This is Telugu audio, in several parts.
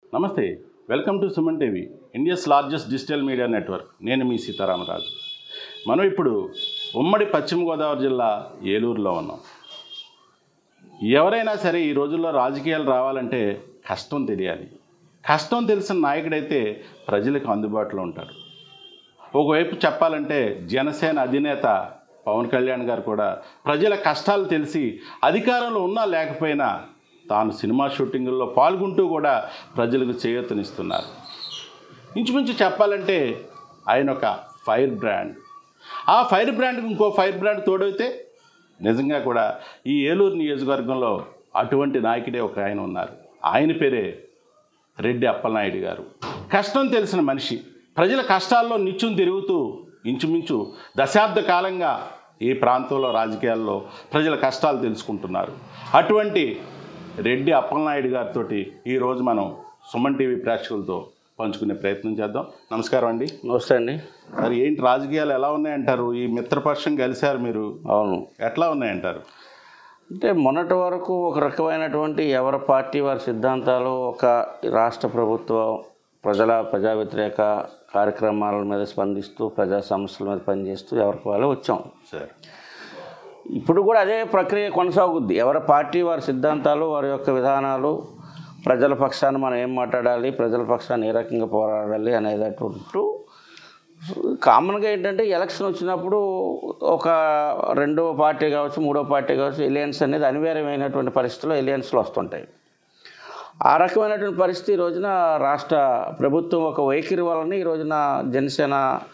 నమస్తే welcome to Suman TV India's largest digital media network నేను మీ సీతారామరాజు మనం ఇప్పుడు ఉమ్మడి పశ్చిమ గోదావరి జిల్లా ఏలూరులో ఉన్నాం ఎవరైనా సరే ఈ రోజుల్లో రాజకీయాలు రావాలంటే కష్టం తెలియాలి కష్టం తెలిసిన నాయకుడైతే ప్రజలకు అందుబాటులో ఉంటాడు ఒకవైపు చెప్పాలంటే జనసేన అధినేత పవన్ కళ్యాణ్ గారు కూడా ప్రజల కష్టాలు తెలిసి అధికారంలో ఉన్నా లేకపోయినా తాను సినిమా షూటింగుల్లో పాల్గొంటూ కూడా ప్రజలకు చేయూతనిస్తున్నారు ఇంచుమించు చెప్పాలంటే ఆయన ఒక ఫైర్ బ్రాండ్ ఆ ఫైర్ బ్రాండ్కి ఇంకో ఫైర్ బ్రాండ్ తోడైతే నిజంగా కూడా ఈ ఏలూరు నియోజకవర్గంలో అటువంటి నాయకుడే ఒక ఆయన ఉన్నారు ఆయన పేరే రెడ్డి అప్పలనాయుడు గారు కష్టం తెలిసిన మనిషి ప్రజల కష్టాల్లో నిత్యం తిరుగుతూ ఇంచుమించు దశాబ్ద కాలంగా ఈ ప్రాంతంలో రాజకీయాల్లో ప్రజల కష్టాలు తెలుసుకుంటున్నారు అటువంటి రెడ్డి అప్పలనాయుడు గారితో ఈరోజు మనం సుమన్ టీవీ ప్రేక్షకులతో పంచుకునే ప్రయత్నం చేద్దాం నమస్కారం అండి నమస్తే అండి మరి ఏంటి రాజకీయాలు ఎలా ఉన్నాయంటారు ఈ మిత్రపక్షం కలిశారు మీరు అవును ఎట్లా ఉన్నాయంటారు అంటే మొన్నటి వరకు ఒక రకమైనటువంటి ఎవరి పార్టీ వారి సిద్ధాంతాలు ఒక రాష్ట్ర ప్రభుత్వం ప్రజల ప్రజా వ్యతిరేక కార్యక్రమాల మీద స్పందిస్తూ ప్రజా సమస్యల మీద పనిచేస్తూ ఎవరికి వాళ్ళు వచ్చాం సార్ ఇప్పుడు కూడా అదే ప్రక్రియ కొనసాగుద్ది ఎవరి పార్టీ వారి సిద్ధాంతాలు వారి యొక్క విధానాలు ప్రజల పక్షాన్ని మనం ఏం మాట్లాడాలి ప్రజల పక్షాన్ని ఏ రకంగా పోరాడాలి అనేటట్టు కామన్గా ఏంటంటే ఎలక్షన్ వచ్చినప్పుడు ఒక రెండో పార్టీ కావచ్చు మూడో పార్టీ కావచ్చు ఎలియన్స్ అనేది అనివార్యమైనటువంటి పరిస్థితుల్లో ఎలియన్స్లు వస్తుంటాయి ఆ రకమైనటువంటి పరిస్థితి ఈ రోజున రాష్ట్ర ప్రభుత్వం ఒక వైఖరి వలన ఈ రోజున జనసేన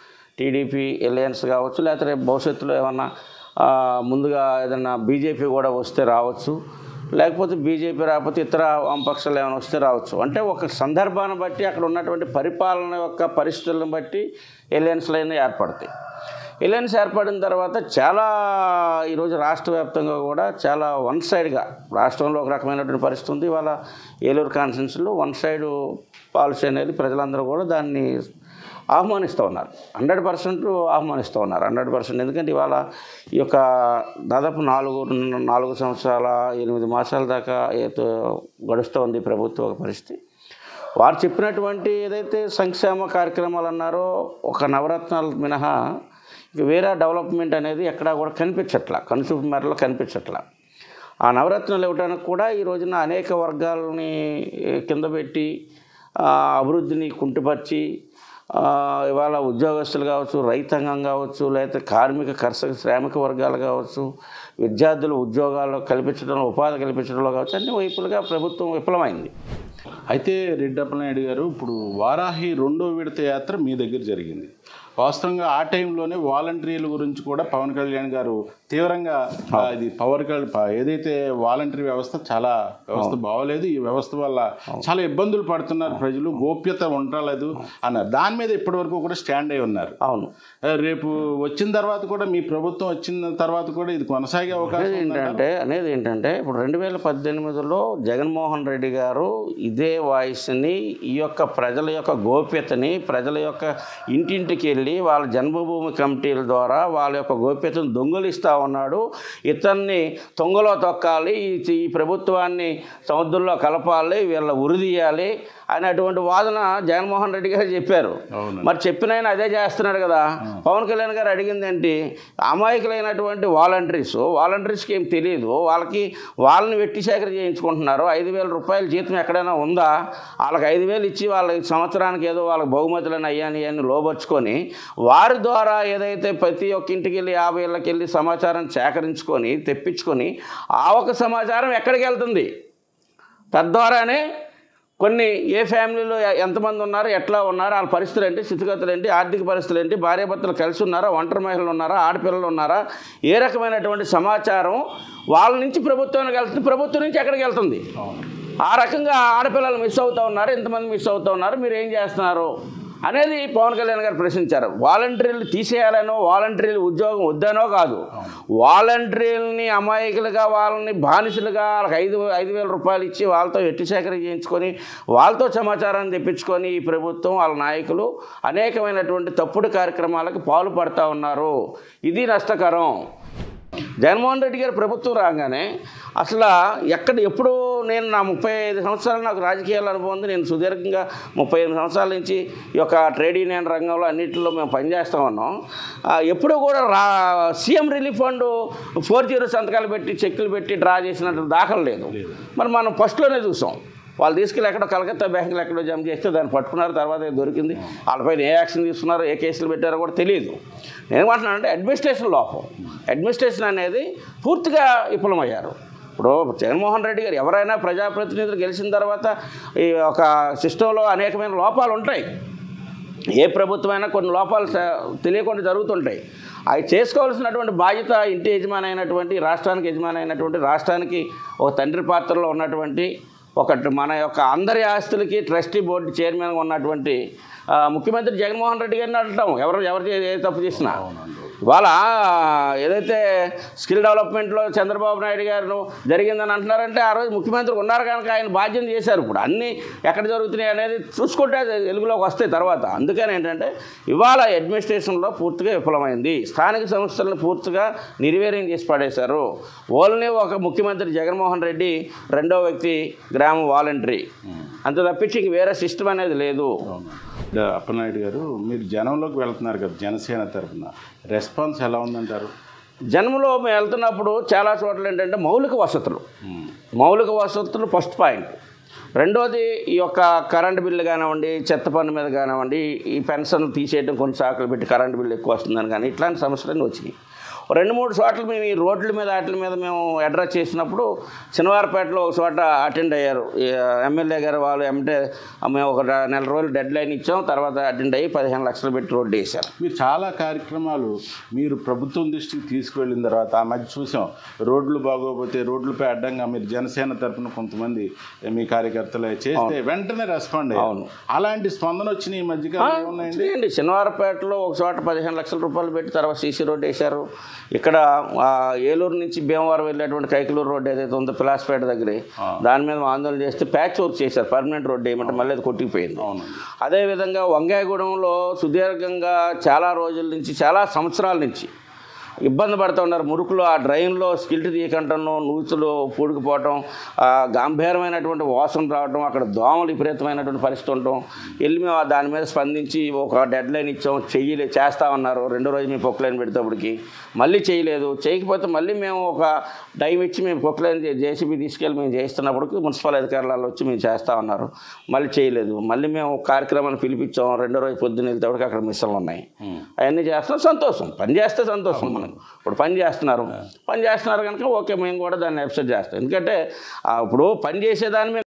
టీడీపీ ఎలియన్స్ కావచ్చు లేకపోతే రేపు భవిష్యత్తులో ఏమన్నా ఆ, ముందుగా ఏదన్నా బీజేపీ కూడా వస్తే రావచ్చు లేకపోతే బీజేపీ రాకపోతే ఇతర వామపక్షాలు ఏమైనా వస్తే రావచ్చు అంటే ఒక సందర్భాన్ని బట్టి అక్కడ ఉన్నటువంటి పరిపాలన యొక్క పరిస్థితులను బట్టి ఎలియన్స్లు అయినా ఏర్పడతాయి ఎలియన్స్ ఏర్పడిన తర్వాత చాలా ఈరోజు రాష్ట్ర వ్యాప్తంగా కూడా చాలా వన్ సైడ్గా రాష్ట్రంలో ఒక రకమైనటువంటి పరిస్థితి ఉంది ఇవాళ ఏలూరు కాన్స్టిట్యున్సీలో వన్ సైడ్ పాలసీ అనేది ప్రజలందరూ కూడా దాన్ని ఆహ్వానిస్తూ ఉన్నారు హండ్రెడ్ పర్సెంట్ ఆహ్వానిస్తూ ఉన్నారు హండ్రెడ్ పర్సెంట్ ఎందుకంటే ఇవాళ ఈ యొక్క దాదాపు నాలుగు నాలుగు సంవత్సరాల ఎనిమిది మాసాల దాకా ఏదో గడుస్తూ ఉంది ఈ ప్రభుత్వ ఒక పరిస్థితి వారు చెప్పినటువంటి ఏదైతే సంక్షేమ కార్యక్రమాలు అన్నారో ఒక నవరత్నాలు మినహా ఇక వేరే డెవలప్మెంట్ అనేది ఎక్కడా కూడా కనిపించట్లా కనుసూపు మేరలో కనిపించట్లా ఆ నవరత్నాలు ఇవ్వడానికి కూడా ఈ రోజున అనేక వర్గాలని ఏ, కింద పెట్టి ఆ, అభివృద్ధిని కుంటుపరిచి ఆ, ఇవాళ ఉద్యోగస్తులు కావచ్చు రైతాంగం కావచ్చు లేకపోతే కార్మిక కర్షక శ్రామిక వర్గాలు కావచ్చు విద్యార్థులు ఉద్యోగాలు కల్పించడంలో ఉపాధి కల్పించడంలో కావచ్చు అన్ని వైపులుగా ప్రభుత్వం విఫలమైంది అయితే రెడ్డి అప్పలనాయుడు గారు ఇప్పుడు వారాహి రెండో విడత యాత్ర మీ దగ్గర జరిగింది వాస్తవంగా ఆ టైంలోనే వాలంటీర్ల గురించి కూడా పవన్ కళ్యాణ్ గారు తీవ్రంగా ఆ, ఇది పవర్ కల్ ప- ఏదైతే వాలంటరీ వ్యవస్థ చాలా వ్యవస్థ బాగోలేదు ఈ వ్యవస్థ వల్ల చాలా ఇబ్బందులు పడుతున్నారు ప్రజలు గోప్యత ఉండలేదు అన్నారు దాని మీద ఇప్పటివరకు కూడా స్టాండ్ అయి ఉన్నారు అవును ఆ, రేపు వచ్చిన తర్వాత కూడా మీ ప్రభుత్వం వచ్చిన తర్వాత కూడా ఇది కొనసాగే అవకాశం అనేది ఉందా? ఏంటంటే అనేది ఏంటంటే ఇప్పుడు రెండు వేల పద్దెనిమిదిలో జగన్మోహన్ రెడ్డి గారు ఇదే వాయిస్ని ఈ యొక్క ప్రజల యొక్క గోప్యతని ప్రజల యొక్క ఇంటింటికి వెళ్ళి వాళ్ళ జన్మభూమి కమిటీల ద్వారా వాళ్ళ యొక్క గోప్యతను దొంగలిస్తూ ఉన్నాడు ఇతన్ని తొంగలో తొక్కాలి ఈ- ఈ ప్రభుత్వాన్ని సముద్రంలో కలపాలి వీళ్ళ ఉరిదీయాలి అనేటువంటి వాదన జగన్మోహన్ రెడ్డి గారు చెప్పారు అవును మరి చెప్పిన ఆయన అదే చేస్తున్నాడు కదా పవన్ కళ్యాణ్ గారు అడిగింది ఏంటి అమాయకులైనటువంటి వాలంటీర్స్ వాలంటీర్స్కి ఏం తెలియదు వాళ్ళకి వాళ్ళని వెట్టి సేకరణ చేయించుకుంటున్నారు ఐదు వేల రూపాయల జీతం ఎక్కడైనా ఉందా వాళ్ళకి ఐదు వేలు ఇచ్చి వాళ్ళకి సంవత్సరానికి ఏదో వాళ్ళకి బహుమతులను అయ్యాని అని లోపరుచుకొని వారి ద్వారా ఏదైతే ప్రతి ఒక్క ఇంటికి వెళ్ళి యాభై ఇళ్ళకి వెళ్ళి సమాచారం సేకరించుకొని తెప్పించుకొని ఆ ఒక సమాచారం ఎక్కడికి వెళ్తుంది తద్వారానే కొన్ని ఏ ఫ్యామిలీలో ఎ- ఎంతమంది ఉన్నారు ఎట్లా ఉన్నారు వాళ్ళ పరిస్థితులు ఏంటి స్థితిగతులు ఏంటి ఆర్థిక పరిస్థితులు ఏంటి భార్యాభర్తలు కలిసి ఉన్నారా ఒంటరి మహిళలు ఉన్నారా ఆడపిల్లలు ఉన్నారా ఏ రకమైనటువంటి సమాచారం వాళ్ళ నుంచి ప్రభుత్వానికి వెళ్తుంది ప్రభుత్వం నుంచి ఎక్కడికి వెళ్తుంది ఆ రకంగా ఆడపిల్లలు మిస్ అవుతూ ఉన్నారు ఎంతమంది మిస్ అవుతూ ఉన్నారు మీరు ఏం చేస్తున్నారు అనేది పవన్ కళ్యాణ్ గారు ప్రశ్నించారు వాలంటీర్లు తీసేయాలనో వాలంటీర్లు ఉద్యోగం వద్దనో కాదు వాలంటీర్లని అమాయకులుగా వాళ్ళని బానిసలుగా వాళ్ళకి ఐదు ఐదు వేల రూపాయలు ఇచ్చి వాళ్ళతో ఎట్టి సేకరణ చేయించుకొని వాళ్ళతో సమాచారాన్ని తెప్పించుకొని ఈ ప్రభుత్వం వాళ్ళ నాయకులు అనేకమైనటువంటి తప్పుడు కార్యక్రమాలకు పాల్పడతా ఉన్నారు ఇది నష్టకరం జగన్మోహన్ రెడ్డి గారి ప్రభుత్వం రాగానే అసలు ఎక్కడ ఎప్పుడు నేను నా ముప్పై ఐదు సంవత్సరాలు నాకు రాజకీయాల అనుభవం ఉంది నేను సుదీర్ఘంగా ముప్పై ఎనిమిది సంవత్సరాల నుంచి ఈ యొక్క ట్రేడ్ యూనియన్ రంగంలో అన్నింటిలో మేము పనిచేస్తూ ఉన్నాం ఆ, ఎప్పుడు కూడా రా CM relief fund four zero సంతకాలు పెట్టి చెక్కులు పెట్టి డ్రా చేసినట్టు దాఖలు లేదు మరి మనం ఫస్ట్లోనే చూసాం వాళ్ళు తీసుకెళ్ళి ఎక్కడో కలకత్తా బ్యాంకులు ఎక్కడో జమ చేస్తే దాన్ని పట్టుకున్నారు తర్వాత ఇది దొరికింది వాళ్ళపైన ఏ యాక్షన్ తీసుకున్నారో ఏ కేసులు పెట్టారో కూడా తెలియదు నేను ఏమంటున్నానంటే అడ్మినిస్ట్రేషన్ లోపం అడ్మినిస్ట్రేషన్ అనేది పూర్తిగా విఫలమయ్యారు ఇప్పుడు జగన్మోహన్ రెడ్డి గారు ఎవరైనా ప్రజాప్రతినిధులు గెలిచిన తర్వాత ఈ ఒక సిస్టంలో అనేకమైన లోపాలు ఉంటాయి ఏ ప్రభుత్వమైనా కొన్ని లోపాలు స- తెలియకుండా జరుగుతుంటాయి అవి చేసుకోవాల్సినటువంటి బాధ్యత ఇంటి యజమాని అయినటువంటి రాష్ట్రానికి యజమాని అయినటువంటి రాష్ట్రానికి ఒక తండ్రి పాత్రలో ఉన్నటువంటి ఒక మన యొక్క అందరి ఆస్తులకి ట్రస్టీ బోర్డు చైర్మన్గా ఉన్నటువంటి ఆ, ముఖ్యమంత్రి జగన్మోహన్ రెడ్డి గారిని అంటాం ఎవరు ఎవరు చే- ఏ తప్పు చేసినా ఇవాళ ఏదైతే స్కిల్ డెవలప్మెంట్లో చంద్రబాబు నాయుడు గారు జరిగిందని అంటున్నారంటే ఆ రోజు ముఖ్యమంత్రి ఉన్నారు కనుక ఆయన బాధ్యత చేశారు ఇప్పుడు అన్నీ ఎక్కడ జరుగుతున్నాయి అనేది చూసుకుంటే అది వెలుగులోకి వస్తాయి తర్వాత అందుకని ఏంటంటే ఇవాళ అడ్మినిస్ట్రేషన్లో పూర్తిగా విఫలమైంది స్థానిక సంస్థలను పూర్తిగా నిర్వీర్యం చేసి పడేశారు ఓన్లీ ఒక ముఖ్యమంత్రి జగన్మోహన్ రెడ్డి రెండో వ్యక్తి గ్రామ వాలంటరీ అంత తప్పించి ఇంక వేరే సిస్టమ్ అనేది లేదు డా- అప్పలనాయుడు గారు మీరు జనంలోకి వెళ్తున్నారు కదా జనసేన తరఫున రెస్పాన్స్ ఎలా ఉందంటారు జన్మలో మేము వెళ్తున్నప్పుడు చాలా చోట్ల ఏంటంటే మౌలిక వసతులు ఉమ్. మౌలిక వసతులు ఫస్ట్ పాయింట్ రెండోది ఈ యొక్క కరెంటు బిల్లు కానివ్వండి చెత్త పన్ను మీద కానివ్వండి ఈ పెన్షన్లు తీసేయడం కొన్ని శాఖలు పెట్టి కరెంటు బిల్లు ఎక్కువ వస్తుందని కానీ ఇట్లాంటి సమస్యలన్నీ వచ్చినాయి ఓ రెండు మూడు చోట్ల మేము ఈ రోడ్ల మీద వాటి మీద మేము అడ్రస్ చేసినప్పుడు శనివారపేటలో ఒక చోట అటెండ్ అయ్యారు ఈ ఎమ్మెల్యే గారు వాళ్ళు ఏమంటే మేము ఒక నెల రోజులు డెడ్ లైన్ ఇచ్చాం తర్వాత అటెండ్ అయ్యి పదిహేను లక్షలు పెట్టి రోడ్డు వేశారు మీరు చాలా కార్యక్రమాలు మీరు ప్రభుత్వం దృష్టికి తీసుకువెళ్ళిన తర్వాత ఆ మధ్య చూసాం రోడ్లు బాగోకపోతే రోడ్లపై అడ్డంగా మీరు జనసేన తరపున కొంతమంది మీ కార్యకర్తలు చేస్తే వెంటనే రెస్పాండ్ అయ్యారు అవును. అలాంటి స్పందన వచ్చిన ఈ మధ్యకాలం ఏమున్నాయండి చేయండి శనివారపేటలో ఒక చోట పదిహేను లక్షల రూపాయలు పెట్టి తర్వాత సీసీ రోడ్ వేశారు ఇక్కడ ఆ, ఏలూరు నుంచి భీమవరం వెళ్ళేటువంటి కైకలూరు రోడ్ ఏదైతే ఉందో పిలాస్పేట దగ్గర ఆ. దాని మీద ఆందోళన చేస్తే ప్యాచ్ వర్క్ చేశారు పర్మనెంట్ రోడ్ వేయమంటే మళ్ళీ అది కొట్టిపోయింది అవును అదేవిధంగా వంగాయగూడెంలో సుదీర్ఘంగా చాలా రోజుల నుంచి చాలా సంవత్సరాల నుంచి ఇబ్బంది పడుతూ ఉన్నారు మురుకులు ఆ డ్రైన్లో స్కిల్ట్ తీయకంటను నూతులు పూడుకుపోవటం ఆ గంభీరమైనటువంటి వాసన రావటం అక్కడ దోమలు విపరీతమైనటువంటి పరిస్థితి ఉండటం వెళ్ళి మేము ఆ దాని మీద స్పందించి ఒక డెడ్ లైన్ ఇచ్చాం చెయ్యలే చేస్తా ఉన్నారు రెండో రోజు మేము పొక్కులైన్ పెడేటప్పటికి మళ్ళీ చేయలేదు చేయకపోతే మళ్ళీ మేము ఒక టైం ఇచ్చి మేము పొక్కులైన్ జేసీబీ తీసుకెళ్ళి మేము చేస్తున్నప్పటికి మున్సిపల్ అధికారులు వచ్చి మేము చేస్తా ఉన్నారు మళ్ళీ చేయలేదు మళ్ళీ మేము ఒక కార్యక్రమాన్ని పిలిపించాం రెండో రోజు పొద్దున్న వెళ్తేప్పటికి అక్కడ మిషన్లు ఉన్నాయి ఉమ్. అవన్నీ చేస్తాం సంతోషం పని చేస్తే సంతోషం మనకు ఇప్పుడు పని చేస్తున్నారు పని చేస్తున్నారు కనుక ఓకే మేము కూడా దాన్ని అప్సెట్ చేస్తాం ఎందుకంటే ఆ, ఇప్పుడు పని చేసేదాన్ని మేము